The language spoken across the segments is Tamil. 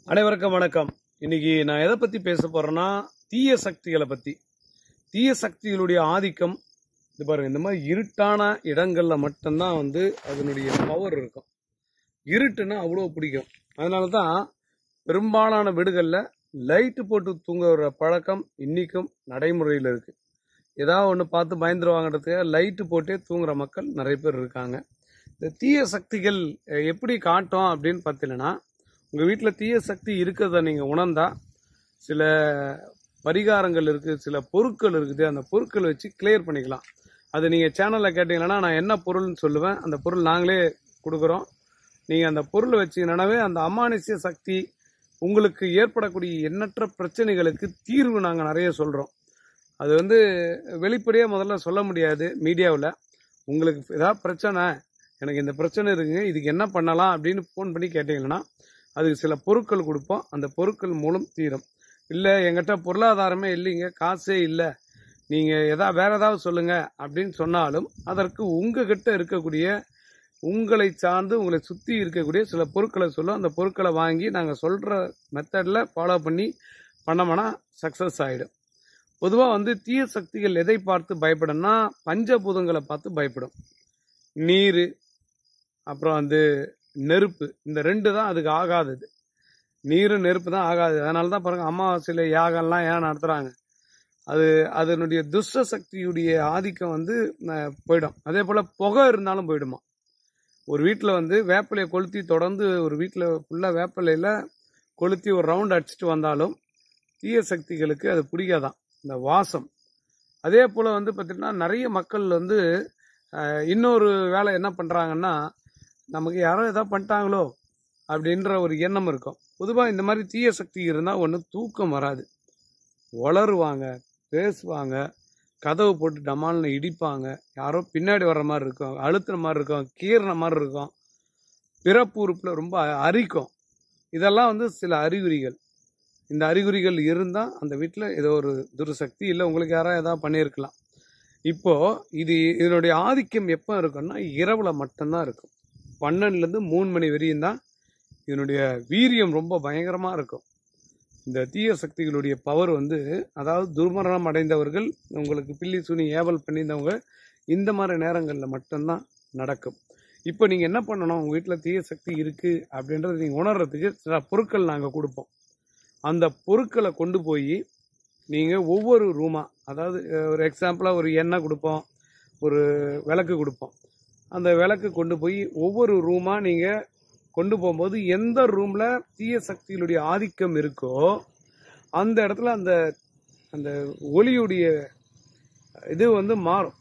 அனைவருக்கும் வணக்கம் இன்னைக்கு நான் எதை பத்தி பேச போறேன்னா தீய சக்திகளை பத்தி தீய சக்திகளுடைய ஆதிக்கம் இது பாருங்க இந்த மாதிரி இருட்டான இடங்கள்ல மட்டும்தான் வந்து அதனுடைய பவர் இருக்கும் இருட்டுன்னா அவ்வளோ பிடிக்கும் அதனால தான் பெரும்பாலான வீடுகளில் லைட்டு போட்டு தூங்குற பழக்கம் இன்னைக்கும் நடைமுறையில் இருக்கு ஏதாவது ஒன்று பார்த்து பயந்துருவாங்கிறதுக்காக லைட்டு போட்டே தூங்குற மக்கள் நிறைய பேர் இருக்காங்க இந்த தீய சக்திகள் அஹ், எப்படி காட்டும் அப்படின்னு பார்த்தீங்கன்னா உங்கள் வீட்டில் தீய சக்தி இருக்கிறத நீங்கள் உணர்ந்தா சில பரிகாரங்கள் இருக்குது சில பொருட்கள் இருக்குது அந்த பொருட்கள் வச்சு கிளியர் பண்ணிக்கலாம் அது நீங்கள் சேனலில் கேட்டீங்கன்னா நான் என்ன பொருள்னு சொல்லுவேன் அந்த பொருள் நாங்களே கொடுக்குறோம் நீங்கள் அந்த பொருளை வச்சீங்கன்னாவே அந்த அமானுஷ்ய சக்தி உங்களுக்கு ஏற்படக்கூடிய எண்ணற்ற பிரச்சனைகளுக்கு தீர்வு நாங்கள் நிறைய சொல்கிறோம் அது வந்து வெளிப்படையாக முதல்ல சொல்ல முடியாது மீடியாவில் உங்களுக்கு ஏதாவது பிரச்சனை எனக்கு இந்த பிரச்சனை இருக்குங்க இதுக்கு என்ன பண்ணலாம் அப்படின்னு ஃபோன் பண்ணி கேட்டீங்கன்னா அதுக்கு சில பொருட்கள் கொடுப்போம் அந்த பொருட்கள் மூலம் தீரும் இல்லை எங்கிட்ட பொருளாதாரமே இல்லைங்க காசே இல்லை நீங்கள் எதா வேற ஏதாவது சொல்லுங்க அப்படின்னு சொன்னாலும் அதற்கு உங்ககிட்ட இருக்கக்கூடிய உங்களை சார்ந்து உங்களை சுற்றி இருக்கக்கூடிய சில பொருட்களை சொல்லும் அந்த பொருட்களை வாங்கி நாங்கள் சொல்கிற மெத்தடில் ஃபாலோ பண்ணி பண்ணோம்னா சக்ஸஸ் ஆகிடும் பொதுவாக வந்து தீய சக்திகள் எதை பார்த்து பயப்படும்னா பஞ்சபூதங்களை பார்த்து பயப்படும் நீர் அப்புறம் வந்து நெருப்பு இந்த ரெண்டு தான் அதுக்கு ஆகாதது நீர் நெருப்பு தான் ஆகாது அதனால தான் பாருங்க அமாவாசையில் யாகம்லாம் ஏன் நடத்துகிறாங்க அது அதனுடைய துஷ்ட சக்தியுடைய ஆதிக்கம் வந்து அஹ், போயிடும் அதே போல் புகை இருந்தாலும் போயிடுமா ஒரு வீட்டில் வந்து வேப்பிலையை கொளுத்தி தொடர்ந்து ஒரு வீட்டில் ஃபுல்லாக வேப்பிலையில் கொளுத்தி ஒரு ரவுண்ட் அடிச்சுட்டு வந்தாலும் தீய சக்திகளுக்கு அது பிடிக்காதான் இந்த வாசம் அதே போல் வந்து பார்த்திங்கன்னா நிறைய மக்கள் வந்து அஹ், இன்னொரு வேலை என்ன பண்ணுறாங்கன்னா நமக்கு யாரோ ஏதாவது பண்ணிட்டாங்களோ அப்படின்ற ஒரு எண்ணம் இருக்கும் பொதுவாக இந்த மாதிரி தீய சக்தி இருந்தால் ஒன்று தூக்கம் வராது வளருவாங்க பேசுவாங்க கதவு போட்டு டமால்னு இடிப்பாங்க யாரோ பின்னாடி வர்ற மாதிரி இருக்கும் அழுத்துற மாதிரி இருக்கும் கீறின மாதிரி இருக்கும் பிறப்பு உறுப்பில் ரொம்ப அ- அரிக்கும் இதெல்லாம் வந்து சில அறிகுறிகள் இந்த அறிகுறிகள் இருந்தால் அந்த வீட்டில் ஏதோ ஒரு துர்சக்தி இல்லை உங்களுக்கு யாராவது ஏதாவது பண்ணியிருக்கலாம் இப்போ இது இதனுடைய ஆதிக்கம் எப்போ இருக்கும்னா இரவில் மட்டும்தான் இருக்கும் பன்னெண்டுலேருந்து மூணு மணி வரையும் தான் இதனுடைய வீரியம் ரொம்ப பயங்கரமாக இருக்கும் இந்த தீய சக்திகளுடைய பவர் வந்து அதாவது துர்மரணம் அடைந்தவர்கள் உங்களுக்கு பில்லி சுனி ஏவல் பண்ணியிருந்தவங்க இந்த மாதிரி நேரங்களில் மட்டும்தான் நடக்கும் இப்போ நீங்கள் என்ன பண்ணணும் உங்கள் வீட்டில் தீய சக்தி இருக்குது அப்படின்றத நீங்கள் உணர்றதுக்கு சில பொருட்கள் நாங்கள் கொடுப்போம் அந்த பொருட்களை கொண்டு போய் நீங்கள் ஒவ்வொரு ரூமாக அதாவது அஹ், ஒரு எக்ஸாம்பிளாக ஒரு எண்ணெய் கொடுப்போம் ஒரு விளக்கு கொடுப்போம் அந்த விளக்கு கொண்டு போய் ஒவ்வொரு ரூமாக நீங்கள் கொண்டு போகும்போது எந்த ரூமில் தீய சக்திகளுடைய ஆதிக்கம் இருக்கோ அந்த இடத்துல அந்த அந்த ஒளியுடைய இது வந்து மாறும்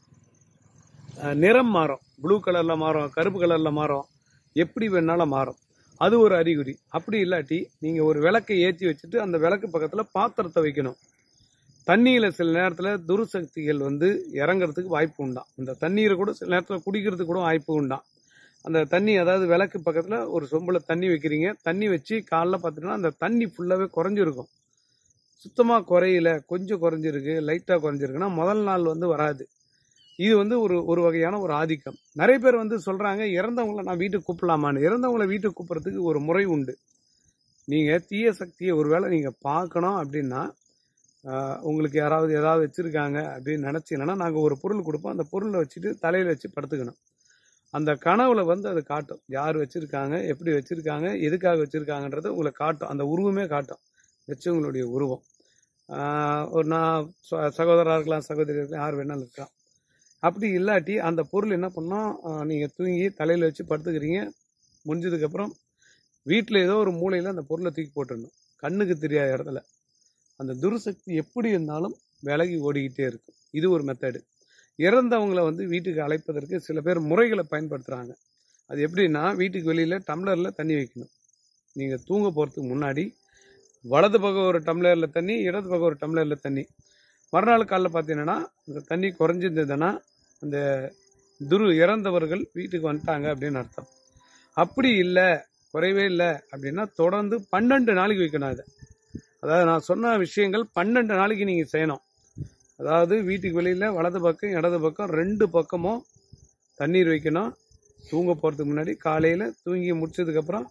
அஹ், நிறம் மாறும் ப்ளூ கலரில் மாறும் கருப்பு கலரில் மாறும் எப்படி வேணாலும் மாறும் அது ஒரு அறிகுறி அப்படி இல்லாட்டி நீங்கள் ஒரு விளக்கை ஏற்றி வச்சுட்டு அந்த விளக்கு பக்கத்தில் பாத்திரத்தை வைக்கணும் தண்ணியில் சில நேரத்தில் துர்சக்திகள் வந்து இறங்குறதுக்கு வாய்ப்பு உண்டாம் இந்த தண்ணீரை கூட சில நேரத்தில் குடிக்கிறதுக்கு கூட வாய்ப்பு உண்டாம் அந்த தண்ணி அதாவது விளக்கு பக்கத்தில் ஒரு சொம்பில் தண்ணி வைக்கிறீங்க தண்ணி வச்சு காலைல பார்த்தீங்கன்னா அந்த தண்ணி ஃபுல்லாகவே குறைஞ்சிருக்கும் சுத்தமாக குறையல கொஞ்சம் குறைஞ்சிருக்கு லைட்டாக குறைஞ்சிருக்குன்னா முதல் நாள் வந்து வராது இது வந்து ஒரு ஒரு வகையான ஒரு ஆதிக்கம் நிறைய பேர் வந்து சொல்கிறாங்க இறந்தவங்கள நான் வீட்டுக்கு கூப்பிடலாமான்னு இறந்தவங்கள வீட்டுக்கு கூப்பிட்றதுக்கு ஒரு முறை உண்டு நீங்கள் தீய சக்தியை ஒருவேளை நீங்கள் பார்க்கணும் அப்படின்னா ஆஹ், உங்களுக்கு யாராவது ஏதாவது வச்சுருக்காங்க அப்படின்னு நினச்சிங்கன்னா நாங்கள் ஒரு பொருள் கொடுப்போம் அந்த பொருளை வச்சுட்டு தலையில் வச்சு படுத்துக்கணும் அந்த கனவுல வந்து அது காட்டும் யார் வச்சுருக்காங்க எப்படி வச்சுருக்காங்க எதுக்காக வச்சுருக்காங்கன்றத உங்களை காட்டும் அந்த உருவமே காட்டும் வச்சவங்களுடைய உருவம் ஆஹ், ஒரு நான் ச- சகோதரா இருக்கலாம் சகோதரி இருக்கலாம் யார் வேணாலும் இருக்கலாம் அப்படி இல்லாட்டி அந்த பொருள் என்ன பண்ணோம் நீங்கள் தூங்கி தலையில் வச்சு படுத்துக்கிறீங்க முடிஞ்சதுக்கப்புறம் வீட்டில் ஏதோ ஒரு மூலையில் அந்த பொருளை தூக்கி போட்டுடணும் கண்ணுக்கு தெரியாத இடத்துல அந்த துர்சக்தி எப்படி இருந்தாலும் விலகி ஓடிக்கிட்டே இருக்கும் இது ஒரு மெத்தடு இறந்தவங்களை வந்து வீட்டுக்கு அழைப்பதற்கு சில பேர் முறைகளை பயன்படுத்துகிறாங்க அது எப்படின்னா வீட்டுக்கு வெளியில் டம்ளரில் தண்ணி வைக்கணும் நீங்கள் தூங்க போகிறதுக்கு முன்னாடி வலது பக்கம் ஒரு டம்ளரில் தண்ணி இடது பக்கம் ஒரு டம்ளரில் தண்ணி மறுநாள் காலைல பார்த்தீங்கன்னா அந்த தண்ணி குறைஞ்சிருந்ததுன்னா அந்த துரு இறந்தவர்கள் வீட்டுக்கு வந்துட்டாங்க அப்படின்னு அர்த்தம் அப்படி இல்லை குறைவே இல்லை அப்படின்னா தொடர்ந்து பன்னெண்டு நாளைக்கு வைக்கணும் அதை அதாவது நான் சொன்ன விஷயங்கள் பன்னெண்டு நாளைக்கு நீங்கள் செய்யணும் அதாவது வீட்டுக்கு வெளியில் வலது பக்கம் இடது பக்கம் ரெண்டு பக்கமும் தண்ணீர் வைக்கணும் தூங்க போகிறதுக்கு முன்னாடி காலையில் தூங்கி முடிச்சதுக்கப்புறம்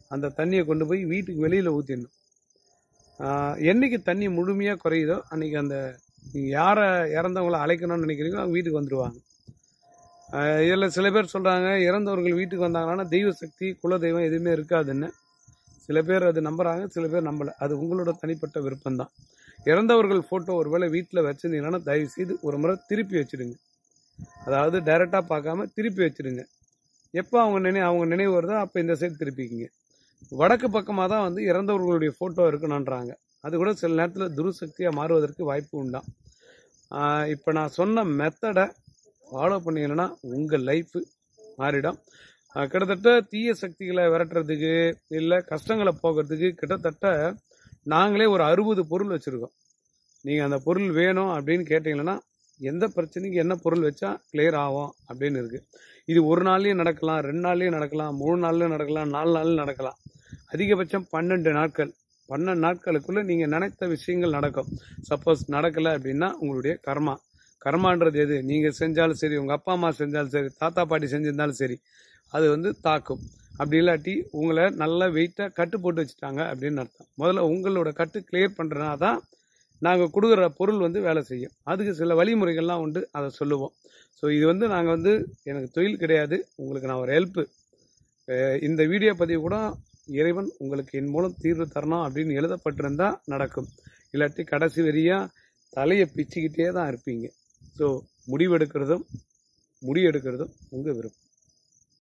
அந்த தண்ணியை கொண்டு போய் வீட்டுக்கு வெளியில் ஊற்றிடணும் என்னைக்கு தண்ணி முழுமையாக குறையுதோ அன்னைக்கு அந்த நீங்கள் யாரை இறந்தவங்கள அழைக்கணும்னு நினைக்கிறீங்களோ அவங்க வீட்டுக்கு வந்துடுவாங்க இதில் சில பேர் சொல்கிறாங்க இறந்தவர்கள் வீட்டுக்கு வந்தாங்கன்னா தெய்வ சக்தி குலதெய்வம் எதுவுமே இருக்காதுன்னு சில பேர் அது நம்புறாங்க சில பேர் நம்பல அது உங்களோட தனிப்பட்ட விருப்பம்தான் இறந்தவர்கள் ஃபோட்டோ ஒருவேளை வீட்டில் வச்சிருந்தீங்கன்னா தயவு செய்து ஒரு முறை திருப்பி வச்சிடுங்க அதாவது டைரெக்டாக பார்க்காம திருப்பி வச்சிடுங்க எப்போ அவங்க நினை அவங்க நினைவு வருதோ அப்போ இந்த சைடு திருப்பிக்கிங்க வடக்கு பக்கமாக தான் வந்து இறந்தவர்களுடைய ஃபோட்டோ இருக்கணுன்றாங்க அது கூட சில நேரத்தில் துருசக்தியாக மாறுவதற்கு வாய்ப்பு உண்டாம் இப்போ நான் சொன்ன மெத்தடை ஃபாலோ பண்ணீங்கன்னா உங்கள் லைஃபு மாறிடும் ஆஹ் கிட்டத்தட்ட தீய சக்திகளை விரட்டுறதுக்கு இல்லை கஷ்டங்களை போக்குறதுக்கு கிட்டத்தட்ட நாங்களே ஒரு அறுபது பொருள் வச்சுருக்கோம் நீங்கள் அந்த பொருள் வேணும் அப்படின்னு கேட்டிங்கன்னா எந்த பிரச்சனைக்கு என்ன பொருள் வச்சா கிளியர் ஆகும் அப்படின்னு இருக்குது இது ஒரு நாள்லேயும் நடக்கலாம் ரெண்டு நாள்லேயும் நடக்கலாம் மூணு நாள்லையும் நடக்கலாம் நாலு நாள்லையும் நடக்கலாம் அதிகபட்சம் பன்னெண்டு நாட்கள் பன்னெண்டு நாட்களுக்குள்ளே நீங்கள் நினைத்த விஷயங்கள் நடக்கும் சப்போஸ் நடக்கலை அப்படின்னா உங்களுடைய கர்மா கர்மான்றது எது நீங்கள் செஞ்சாலும் சரி உங்கள் அப்பா அம்மா செஞ்சாலும் சரி தாத்தா பாட்டி செஞ்சிருந்தாலும் சரி அது வந்து தாக்கும் அப்படி இல்லாட்டி உங்களை நல்லா வெயிட்டாக கட்டு போட்டு வச்சுட்டாங்க அப்படின்னு அர்த்தம் முதல்ல உங்களோட கட்டு கிளியர் பண்ணுறனா தான் நாங்கள் கொடுக்குற பொருள் வந்து வேலை செய்யும் அதுக்கு சில வழிமுறைகள்லாம் உண்டு அதை சொல்லுவோம் ஸோ இது வந்து நாங்கள் வந்து எனக்கு தொழில் கிடையாது உங்களுக்கு நான் ஒரு ஹெல்ப்பு இந்த வீடியோ பதிவு கூட இறைவன் உங்களுக்கு என் மூலம் தீர்வு தரணும் அப்படின்னு எழுதப்பட்டிருந்தா நடக்கும் இல்லாட்டி கடைசி வரியாக தலையை பிச்சுக்கிட்டே தான் இருப்பீங்க ஸோ முடிவெடுக்கிறதும் முடிவெடுக்கிறதும் உங்கள் விருப்பம்